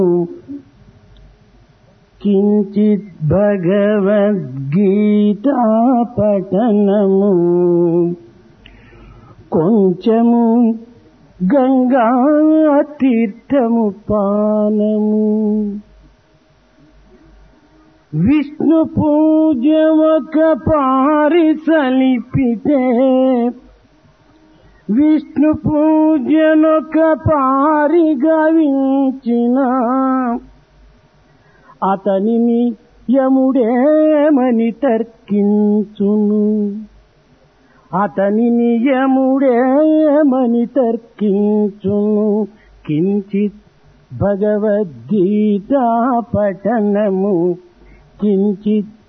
కించిత్ భగవద్గీతా పఠనము కొంచెము గంగా తీర్థము పానము విష్ణు పూజ ఒక పారి సలిపితే విష్ణు పూజనొక పారి గవించిన అతనిని యముడేమని తర్కించును అతనిని యముడేమని తర్కించును కించిత్ భగవద్గీతా పఠనము కించిత్